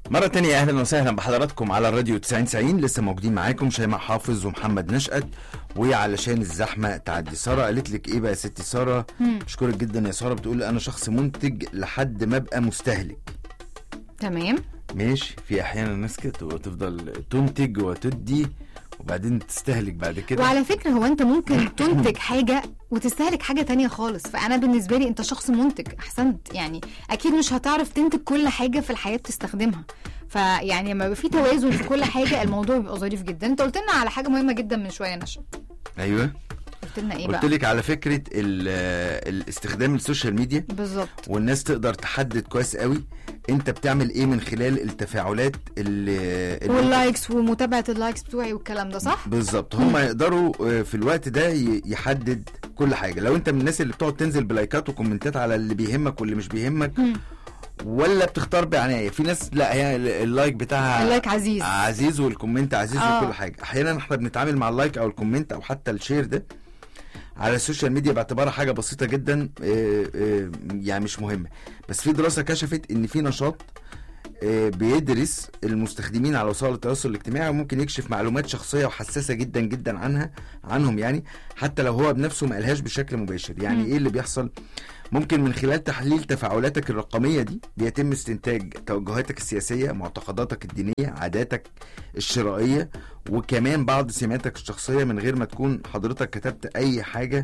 مرة تانية أهلا وسهلا بحضراتكم على الراديو 90 لسه موجودين معاكم شيماء حافظ ومحمد نشأت وعلشان الزحمة تعدي سارة قالت لك إيه بقى يا ستي سارة بشكرك جدا يا سارة بتقول أنا شخص منتج لحد ما أبقى مستهلك تمام ماشي في أحيانا ناس كده تفضل تنتج وتدي وبعدين تستهلك بعد كده وعلى فكرة هو انت ممكن تنتج حاجة وتستهلك حاجة تانية خالص فأنا بالنسبة لي انت شخص منتج أحسنت يعني أكيد مش هتعرف تنتج كل حاجة في الحياة بتستخدمها فيعني لما يبقى في توازن في كل حاجة الموضوع بيبقى ظريف جدا انت قلت لنا على حاجة مهمة جدا من شوية نشا أيوه قلت لنا ايه قلت بقى لك على فكرة ال- الاستخدام السوشيال ميديا بالظبط والناس تقدر تحدد كويس قوي انت بتعمل ايه من خلال التفاعلات اللي, اللي واللايكس ومتابعة اللايكس بتوعي والكلام ده صح؟ بالظبط هم يقدروا آه، في الوقت ده ي- يحدد كل حاجه لو انت من الناس اللي بتقعد تنزل بلايكات وكومنتات على اللي بيهمك واللي مش بيهمك مم. ولا بتختار بعنايه في ناس لا هي ال- اللايك بتاعها اللايك عزيز عزيز والكومنت عزيز آه. وكل حاجه احيانا احنا بنتعامل مع اللايك او الكومنت او حتى الشير ده على السوشيال ميديا باعتبارها حاجه بسيطه جدا آه، آه، يعني مش مهمه بس في دراسه كشفت ان في نشاط آه، بيدرس المستخدمين على وسائل التواصل الاجتماعي وممكن يكشف معلومات شخصيه وحساسه جدا جدا عنها عنهم يعني حتى لو هو بنفسه ما قالهاش بشكل مباشر يعني مم. ايه اللي بيحصل ممكن من خلال تحليل تفاعلاتك الرقميه دي بيتم استنتاج توجهاتك السياسيه معتقداتك الدينيه عاداتك الشرائيه وكمان بعض سماتك الشخصيه من غير ما تكون حضرتك كتبت اي حاجه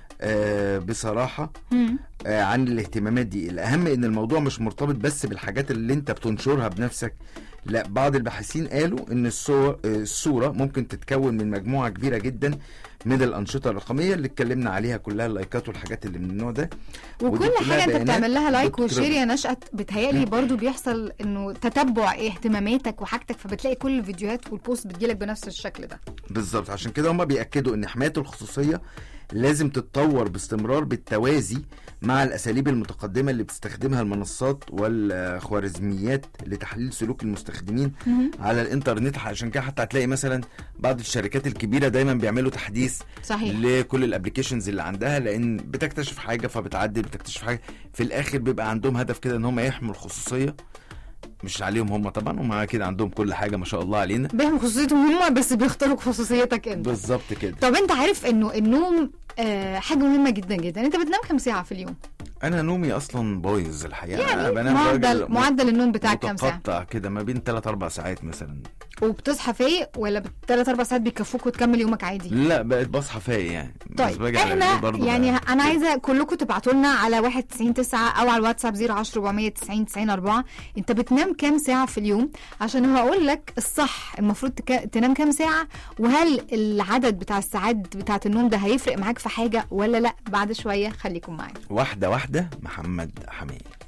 آه بصراحه مم. آه، عن الاهتمامات دي الاهم ان الموضوع مش مرتبط بس بالحاجات اللي انت بتنشرها بنفسك لا بعض الباحثين قالوا ان الصور آه، الصوره ممكن تتكون من مجموعه كبيره جدا من الانشطه الرقميه اللي اتكلمنا عليها كلها اللايكات والحاجات اللي من النوع ده ودي وكل كلها حاجه انت بيانات بتعمل لها لايك بتتربط. وشير يا نشأت بتهيألي برضو بيحصل انه تتبع اهتماماتك وحاجتك فبتلاقي كل الفيديوهات والبوست بتجيلك بنفس الشكل ده بالظبط عشان كده هم بيأكدوا ان حماية الخصوصية لازم تتطور باستمرار بالتوازي مع الاساليب المتقدمة اللي بتستخدمها المنصات والخوارزميات لتحليل سلوك المستخدمين على الانترنت عشان كده حتى هتلاقي مثلا بعض الشركات الكبيرة دايما بيعملوا تحديث صحيح لكل الابلكيشنز اللي عندها لان بتكتشف حاجة فبتعدل بتكتشف حاجة في الاخر بيبقى عندهم هدف كده ان هم يحموا الخصوصية مش عليهم هم طبعا هم كده عندهم كل حاجة ما شاء الله علينا بيهم خصوصيتهم هم بس بيختاروا خصوصيتك انت بالظبط كده طب انت عارف انه النوم آه حاجه مهمه جدا جدا انت بتنام كام ساعه في اليوم انا نومي اصلا بايظ الحقيقه أنا يعني بنام معدل راجل معدل النوم بتاعك كام ساعه متقطع كده ما بين 3 4 ساعات مثلا وبتصحى فايق ولا بالثلاث اربع ساعات بيكفوك وتكمل يومك عادي لا بقيت بصحى فايق يعني بس طيب باجي على الليل احنا برضه يعني بقى- انا عايزه كلكم تبعتوا لنا على 199 9 او على الواتساب 010 490 90 4 انت بتنام كام ساعه في اليوم عشان هقول لك الصح المفروض تك... تنام كام ساعه وهل العدد بتاع الساعات بتاعه النوم ده هيفرق معاك في حاجه ولا لا بعد شويه خليكم معايا واحده واحده محمد حميد